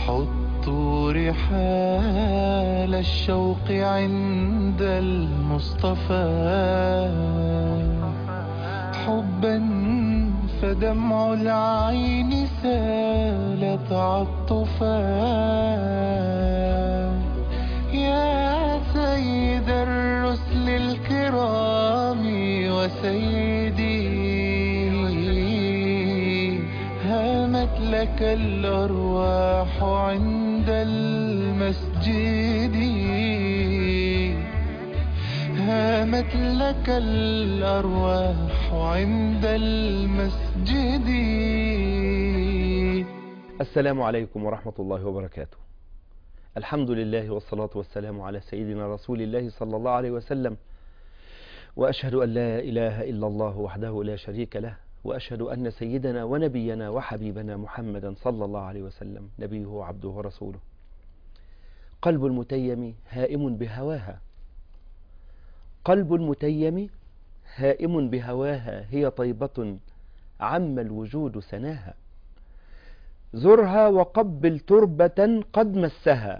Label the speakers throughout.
Speaker 1: حطوا رحال الشوق عند المصطفى حبا فدمع العين سال تعطفا يا سيد الرسل الكرام وسيدي هامت لك الأرواح عند المسجد هامت لك الأرواح عند المسجد
Speaker 2: السلام عليكم ورحمة الله وبركاته الحمد لله والصلاة والسلام على سيدنا رسول الله صلى الله عليه وسلم وأشهد أن لا إله إلا الله وحده لا شريك له وأشهد أن سيدنا ونبينا وحبيبنا محمدا صلى الله عليه وسلم نبيه وعبده ورسوله قلب المتيم هائم بهواها قلب المتيم هائم بهواها هي طيبة عم الوجود سناها زرها وقبل تربة قد مسها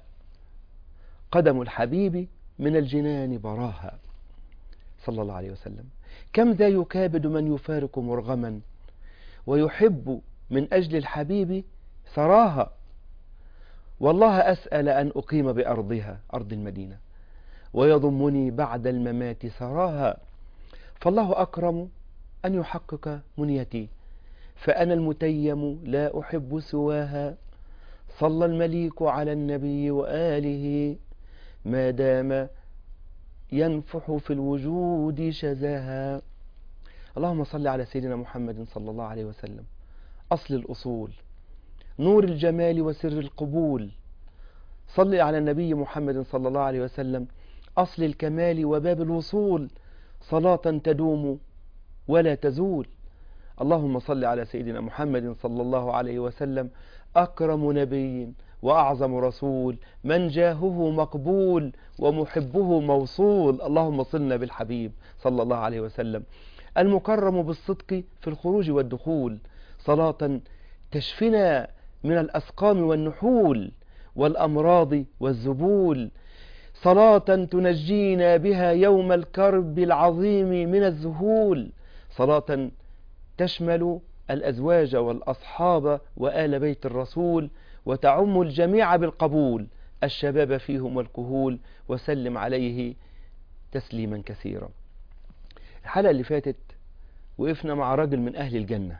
Speaker 2: قدم الحبيب من الجنان براها صلى الله عليه وسلم كم ذا يكابد من يفارق مرغما ويحب من أجل الحبيب ثراها والله أسأل أن أقيم بأرضها أرض المدينة ويضمني بعد الممات ثراها فالله أكرم أن يحقق منيتي فأنا المتيم لا أحب سواها صلى المليك على النبي وآله ما دام ينفح في الوجود شذاها اللهم صل على سيدنا محمد صلى الله عليه وسلم أصل الأصول نور الجمال وسر القبول صل على النبي محمد صلى الله عليه وسلم أصل الكمال وباب الوصول صلاة تدوم ولا تزول اللهم صل على سيدنا محمد صلى الله عليه وسلم أكرم نبي وأعظم رسول من جاهه مقبول ومحبه موصول اللهم صلنا بالحبيب صلى الله عليه وسلم المكرم بالصدق في الخروج والدخول صلاة تشفنا من الأسقام والنحول والأمراض والذبول صلاة تنجينا بها يوم الكرب العظيم من الذهول صلاة تشمل الأزواج والأصحاب وآل بيت الرسول وتعم الجميع بالقبول الشباب فيهم والكهول وسلم عليه تسليما كثيرا الحلقة اللي فاتت وقفنا مع راجل من أهل الجنة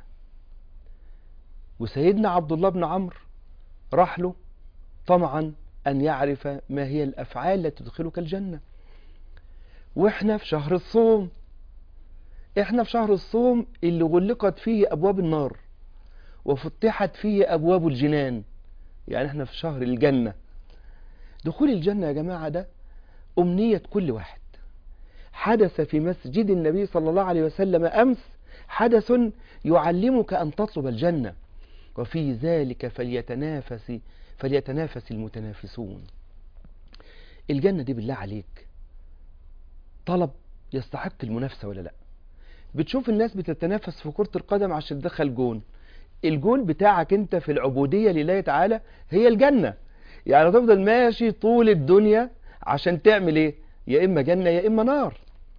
Speaker 2: وسيدنا عبد الله بن عمرو راح له طمعا أن يعرف ما هي الأفعال التي تدخلك الجنة وإحنا في شهر الصوم إحنا في شهر الصوم اللي غلقت فيه أبواب النار وفتحت فيه أبواب الجنان يعني إحنا في شهر الجنة دخول الجنة يا جماعة ده أمنية كل واحد حدث في مسجد النبي صلى الله عليه وسلم أمس حدث يعلمك أن تطلب الجنة وفي ذلك فليتنافس فليتنافس المتنافسون الجنة دي بالله عليك طلب يستحق المنافسة ولا لا بتشوف الناس بتتنافس في كرة القدم عشان تدخل جون الجول بتاعك انت في العبودية لله تعالى هي الجنة يعني تفضل ماشي طول الدنيا عشان تعمل ايه يا اما جنة يا اما نار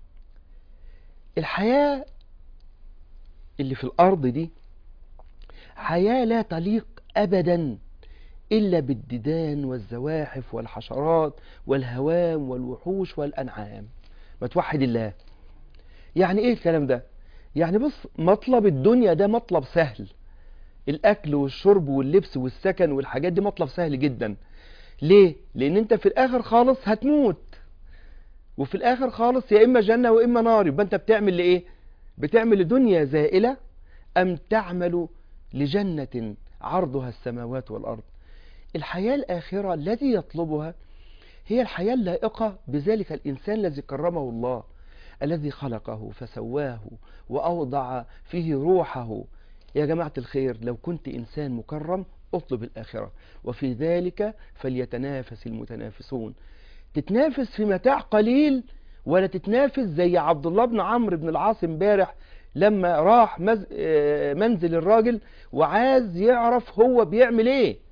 Speaker 2: الحياة اللي في الارض دي حياة لا تليق ابدا إلا بالديدان والزواحف والحشرات والهوام والوحوش والأنعام ما توحد الله يعني إيه الكلام ده يعني بص مطلب الدنيا ده مطلب سهل الأكل والشرب واللبس والسكن والحاجات دي مطلب سهل جدا ليه؟ لأن أنت في الآخر خالص هتموت وفي الآخر خالص يا إما جنة وإما نار يبقى أنت بتعمل لإيه؟ بتعمل لدنيا زائلة أم تعمل لجنة عرضها السماوات والأرض الحياة الآخرة الذي يطلبها هي الحياة اللائقة بذلك الإنسان الذي كرمه الله الذي خلقه فسواه وأوضع فيه روحه يا جماعة الخير لو كنت إنسان مكرم اطلب الآخرة وفي ذلك فليتنافس المتنافسون تتنافس في متاع قليل ولا تتنافس زي عبد الله بن عمرو بن العاص امبارح لما راح مز... منزل الراجل وعاز يعرف هو بيعمل ايه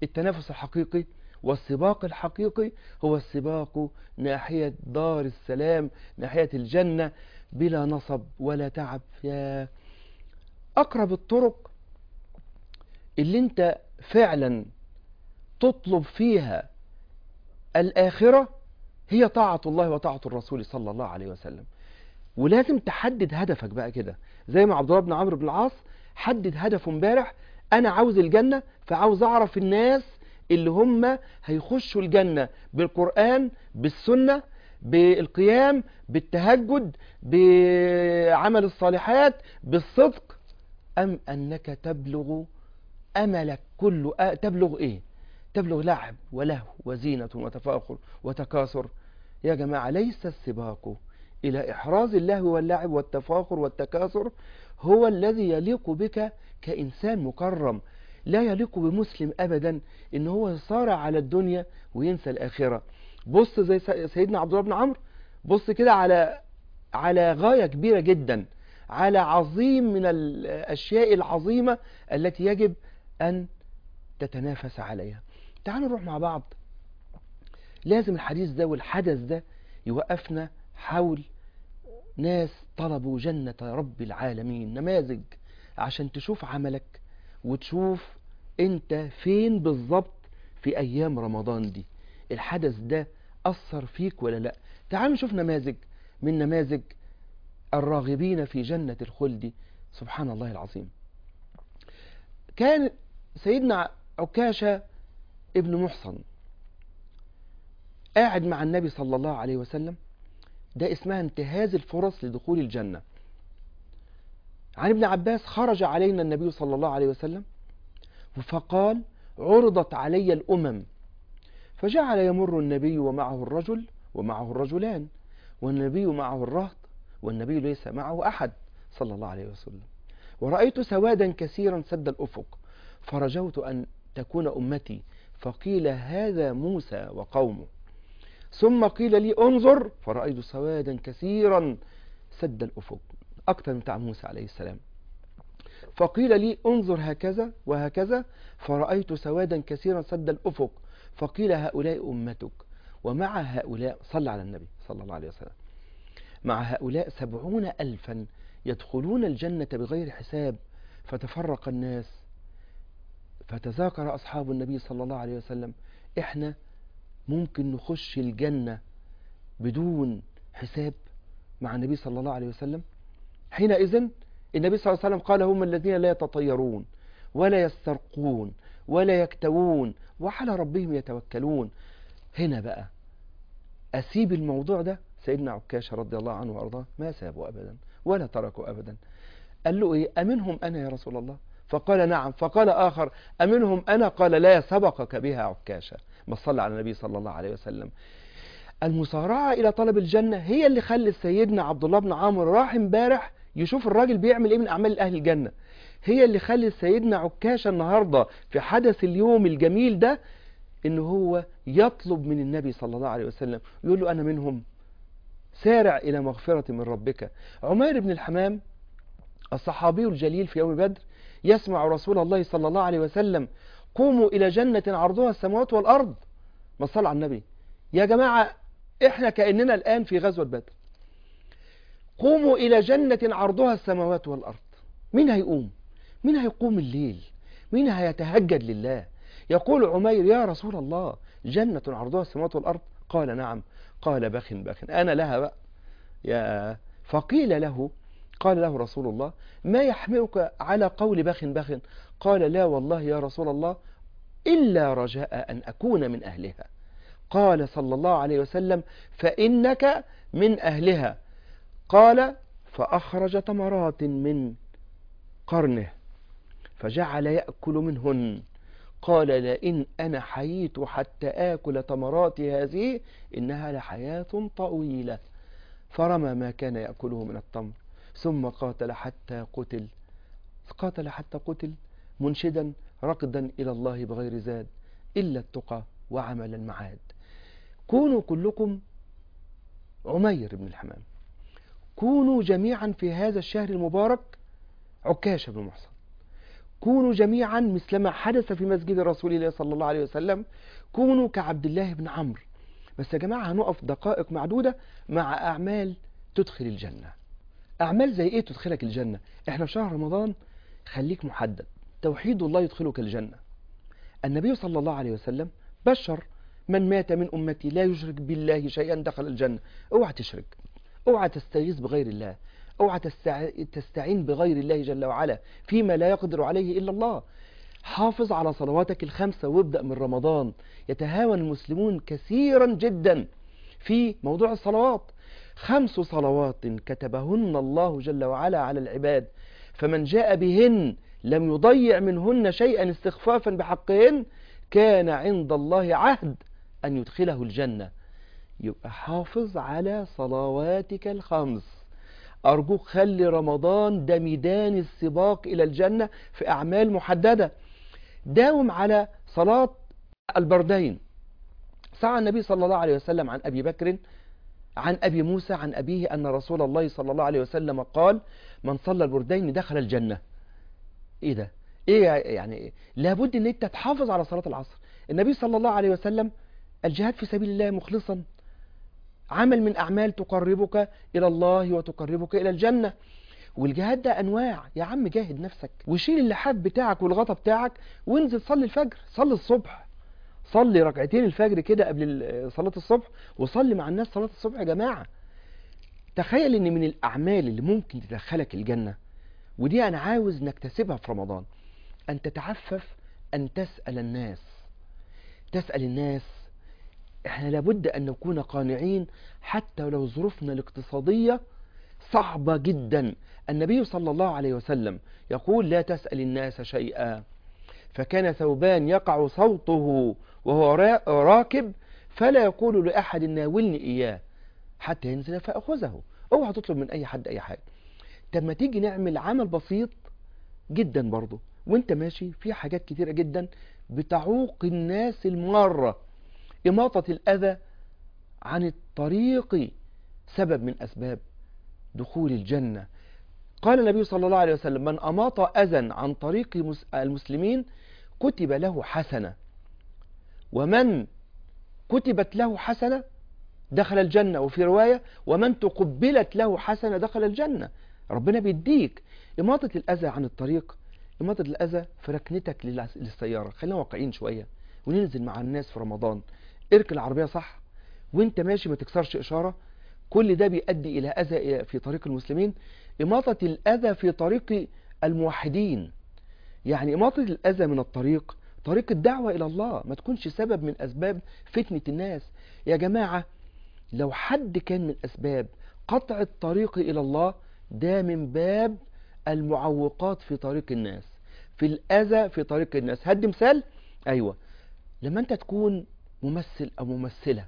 Speaker 2: التنافس الحقيقي والسباق الحقيقي هو السباق ناحية دار السلام ناحية الجنة بلا نصب ولا تعب يا أقرب الطرق اللي انت فعلا تطلب فيها الآخرة هي طاعة الله وطاعة الرسول صلى الله عليه وسلم ولازم تحدد هدفك بقى كده زي ما عبد الله بن عمرو بن العاص حدد هدفه امبارح انا عاوز الجنة فعاوز اعرف الناس اللي هم هيخشوا الجنة بالقرآن بالسنة بالقيام بالتهجد بعمل الصالحات بالصدق أم أنك تبلغ أملك كله أ- تبلغ إيه تبلغ لعب ولهو وزينة وتفاخر وتكاثر يا جماعة ليس السباق إلى إحراز اللهو واللعب والتفاخر والتكاثر هو الذي يليق بك كإنسان مكرم لا يليق بمسلم أبدا إن هو يصارع على الدنيا وينسى الآخرة بص زي س- سيدنا عبد الله بن عمرو بص كده على على غاية كبيرة جدا على عظيم من الأشياء العظيمة التي يجب أن تتنافس عليها تعالوا نروح مع بعض لازم الحديث ده والحدث ده يوقفنا حول ناس طلبوا جنة رب العالمين نماذج عشان تشوف عملك وتشوف انت فين بالظبط في ايام رمضان دي الحدث ده اثر فيك ولا لا تعالوا نشوف نماذج من نماذج الراغبين في جنة الخلد سبحان الله العظيم كان سيدنا عكاشة ابن محصن قاعد مع النبي صلى الله عليه وسلم ده اسمها انتهاز الفرص لدخول الجنة عن ابن عباس خرج علينا النبي صلى الله عليه وسلم فقال عرضت علي الأمم فجعل يمر النبي ومعه الرجل ومعه الرجلان والنبي معه الرهط والنبي ليس معه أحد صلى الله عليه وسلم ورأيت سوادا كثيرا سد الأفق فرجوت أن تكون أمتي فقيل هذا موسى وقومه ثم قيل لي انظر فرأيت سوادا كثيرا سد الأفق أكثر من بتاع موسى عليه السلام فقيل لي انظر هكذا وهكذا فرأيت سوادا كثيرا سد الأفق فقيل هؤلاء أمتك ومع هؤلاء صلى على النبي صلى الله عليه وسلم مع هؤلاء سبعون ألفا يدخلون الجنة بغير حساب فتفرق الناس فتذاكر أصحاب النبي صلى الله عليه وسلم إحنا ممكن نخش الجنة بدون حساب مع النبي صلى الله عليه وسلم حينئذ النبي صلى الله عليه وسلم قال هم الذين لا يتطيرون ولا يسترقون ولا يكتوون وعلى ربهم يتوكلون هنا بقى أسيب الموضوع ده سيدنا عكاشة رضي الله عنه وأرضاه ما سابه أبدا ولا تركه أبدا قال له إيه أمنهم أنا يا رسول الله فقال نعم فقال آخر أمنهم أنا قال لا سبقك بها عكاشة ما صلى على النبي صلى الله عليه وسلم المسارعة إلى طلب الجنة هي اللي خلت سيدنا عبد الله بن عمرو راح امبارح يشوف الراجل بيعمل إيه من أعمال أهل الجنة هي اللي خلت سيدنا عكاشة النهاردة في حدث اليوم الجميل ده إن هو يطلب من النبي صلى الله عليه وسلم يقول له أنا منهم سارع إلى مغفرة من ربك عمير بن الحمام الصحابي الجليل في يوم بدر يسمع رسول الله صلى الله عليه وسلم قوموا إلى جنة عرضها السماوات والأرض ما صلى على النبي يا جماعة إحنا كأننا الآن في غزوة بدر قوموا إلى جنة عرضها السماوات والأرض مين هيقوم مين هيقوم الليل مين هيتهجد لله يقول عمير يا رسول الله جنة عرضها السماوات والأرض قال نعم قال بخ بخ أنا لها بقى يا فقيل له قال له رسول الله ما يحملك على قول بخ بخ قال لا والله يا رسول الله إلا رجاء أن أكون من أهلها قال صلى الله عليه وسلم فإنك من أهلها قال فأخرج تمرات من قرنه فجعل يأكل منهن قال لئن أنا حييت حتى آكل تمرات هذه إنها لحياة طويلة فرمى ما كان يأكله من التمر ثم قاتل حتى قتل قاتل حتى قتل منشدا ركضا إلى الله بغير زاد إلا التقى وعمل المعاد كونوا كلكم عمير بن الحمام كونوا جميعا في هذا الشهر المبارك عكاشة بن محصن كونوا جميعا مثلما حدث في مسجد رسول الله صلى الله عليه وسلم كونوا كعبد الله بن عمرو بس يا جماعة هنقف دقائق معدودة مع أعمال تدخل الجنة أعمال زي إيه تدخلك الجنة إحنا في شهر رمضان خليك محدد توحيد الله يدخلك الجنة النبي صلى الله عليه وسلم بشر من مات من أمتي لا يشرك بالله شيئا دخل الجنة اوعى تشرك اوعى تستغيث بغير الله اوعى تستع... تستعين بغير الله جل وعلا فيما لا يقدر عليه إلا الله حافظ على صلواتك الخمسة وابدأ من رمضان يتهاون المسلمون كثيرا جدا في موضوع الصلوات خمس صلوات كتبهن الله جل وعلا على العباد فمن جاء بهن لم يضيع منهن شيئا استخفافا بحقهن كان عند الله عهد أن يدخله الجنة يبقى حافظ على صلواتك الخمس أرجوك خلي رمضان ده ميدان السباق إلى الجنة في أعمال محددة داوم على صلاة البردين سعى النبي صلى الله عليه وسلم عن أبي بكر عن أبي موسى عن أبيه أن رسول الله صلى الله عليه وسلم قال من صلى البردين دخل الجنة إيه ده إيه يعني إيه؟ لابد أن أنت تحافظ على صلاة العصر النبي صلى الله عليه وسلم الجهاد في سبيل الله مخلصا عمل من أعمال تقربك إلى الله وتقربك إلى الجنة والجهاد ده أنواع يا عم جاهد نفسك وشيل اللحاف بتاعك والغطا بتاعك وانزل صلي الفجر صلي الصبح صلي ركعتين الفجر كده قبل صلاة الصبح وصلي مع الناس صلاة الصبح يا جماعة تخيل ان من الأعمال اللي ممكن تدخلك الجنة ودي أنا عاوز نكتسبها في رمضان أن تتعفف أن تسأل الناس تسأل الناس احنا لابد أن نكون قانعين حتى لو ظروفنا الاقتصادية صعبة جدا النبي صلى الله عليه وسلم يقول لا تسأل الناس شيئا فكان ثوبان يقع صوته وهو راكب فلا يقول لأحد ناولني إياه حتى ينزل فأخذه اوعى تطلب من أي حد أي حاجة طب ما تيجي نعمل عمل بسيط جدا برضه وانت ماشي في حاجات كتيرة جدا بتعوق الناس المارة إماطة الأذى عن الطريق سبب من أسباب دخول الجنة قال النبي صلى الله عليه وسلم من أماط أذى عن طريق المسلمين كتب له حسنة ومن كتبت له حسنة دخل الجنة وفي رواية ومن تقبلت له حسنة دخل الجنة ربنا بيديك إماطة الأذى عن الطريق إماطة الأذى في ركنتك للسيارة خلينا واقعين شوية وننزل مع الناس في رمضان اركن العربية صح وانت ماشي ما تكسرش إشارة كل ده بيؤدي إلى أذى في طريق المسلمين إماطة الأذى في طريق الموحدين يعني إماطة الأذى من الطريق طريق الدعوة إلى الله ما تكونش سبب من أسباب فتنة الناس يا جماعة لو حد كان من أسباب قطع الطريق إلى الله ده من باب المعوقات في طريق الناس في الأذى في طريق الناس هدي مثال أيوة لما أنت تكون ممثل أو ممثلة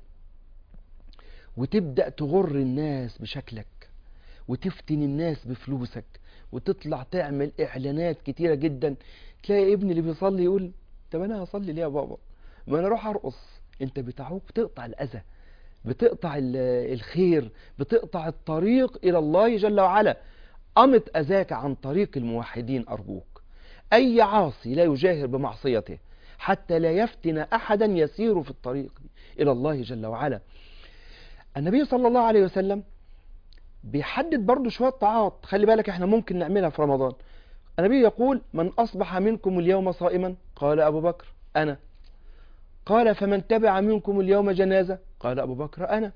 Speaker 2: وتبدأ تغر الناس بشكلك وتفتن الناس بفلوسك وتطلع تعمل إعلانات كتيرة جدا تلاقي ابني اللي بيصلي يقول طب أنا هصلي ليه يا بابا ما أنا أروح أرقص أنت بتعوق بتقطع الأذى بتقطع الخير بتقطع الطريق إلى الله جل وعلا أمت أذاك عن طريق الموحدين أرجوك أي عاصي لا يجاهر بمعصيته حتى لا يفتن أحدا يسير في الطريق إلى الله جل وعلا النبي صلى الله عليه وسلم بيحدد برضو شوية طاعات خلي بالك احنا ممكن نعملها في رمضان النبي يقول من أصبح منكم اليوم صائما قال أبو بكر أنا قال فمن تبع منكم اليوم جنازة قال أبو بكر أنا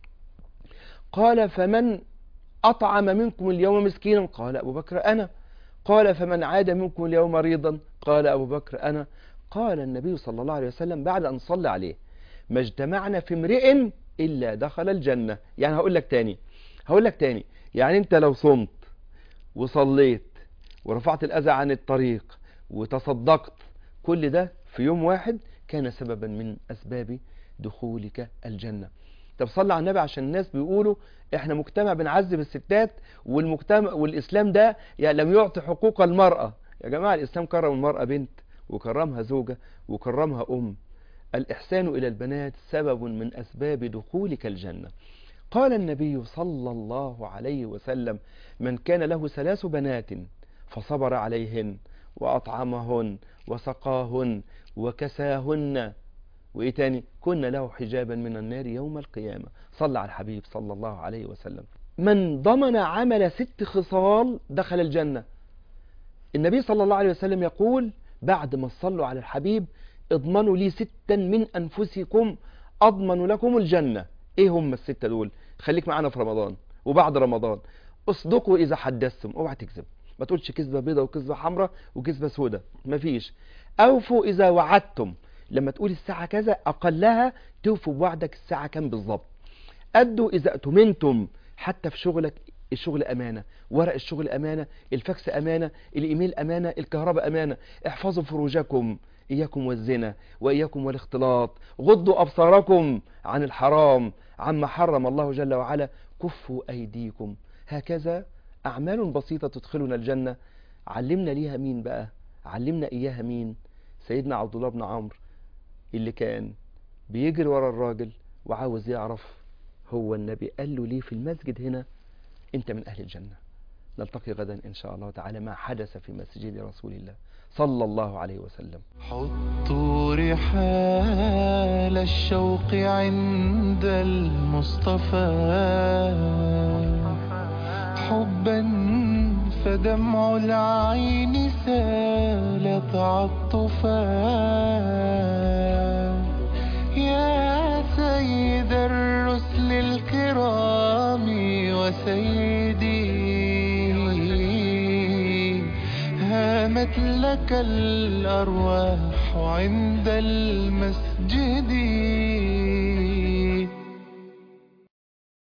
Speaker 2: قال فمن أطعم منكم اليوم مسكينا قال أبو بكر أنا قال فمن عاد منكم اليوم مريضا قال أبو بكر أنا قال النبي صلى الله عليه وسلم بعد أن صلى عليه ما اجتمعنا في امرئ إلا دخل الجنة يعني هقول لك تاني هقول لك تاني يعني انت لو صمت وصليت ورفعت الأذى عن الطريق وتصدقت كل ده في يوم واحد كان سببا من أسباب دخولك الجنة طب صلى على النبي عشان الناس بيقولوا احنا مجتمع بنعذب الستات والمجتمع والإسلام ده يعني لم يعطي حقوق المرأة يا جماعة الإسلام كرم المرأة بنت وكرمها زوجة وكرمها أم الإحسان إلى البنات سبب من أسباب دخولك الجنة قال النبي صلى الله عليه وسلم من كان له ثلاث بنات فصبر عليهن وأطعمهن وسقاهن وكساهن وإيه تاني كن له حجابا من النار يوم القيامة صلى على الحبيب صلى الله عليه وسلم من ضمن عمل ست خصال دخل الجنة النبي صلى الله عليه وسلم يقول بعد ما صلوا على الحبيب اضمنوا لي ستا من أنفسكم أضمن لكم الجنة إيه هم الستة دول خليك معانا في رمضان وبعد رمضان اصدقوا إذا حدثتم اوعى تكذب ما تقولش كذبة بيضة وكذبة حمراء وكذبة سودة مفيش أوفوا إذا وعدتم لما تقول الساعة كذا أقلها توفوا بوعدك الساعة كام بالظبط أدوا إذا أتمنتم حتى في شغلك الشغل أمانة ورق الشغل أمانة الفاكس أمانة الإيميل أمانة الكهرباء أمانة احفظوا فروجكم إياكم والزنا وإياكم والاختلاط غضوا أبصاركم عن الحرام عما حرم الله جل وعلا كفوا أيديكم هكذا أعمال بسيطة تدخلنا الجنة علمنا ليها مين بقى علمنا إياها مين سيدنا عبد الله بن عمرو اللي كان بيجري ورا الراجل وعاوز يعرف هو النبي قال له ليه في المسجد هنا انت من اهل الجنة نلتقي غدا ان شاء الله تعالى ما حدث في مسجد رسول الله صلى الله عليه وسلم
Speaker 1: حطوا رحال الشوق عند المصطفى حبا فدمع العين سال تعطفا يا سيد الرسل الكرام وسيدي هامت لك الأرواح عند المسجد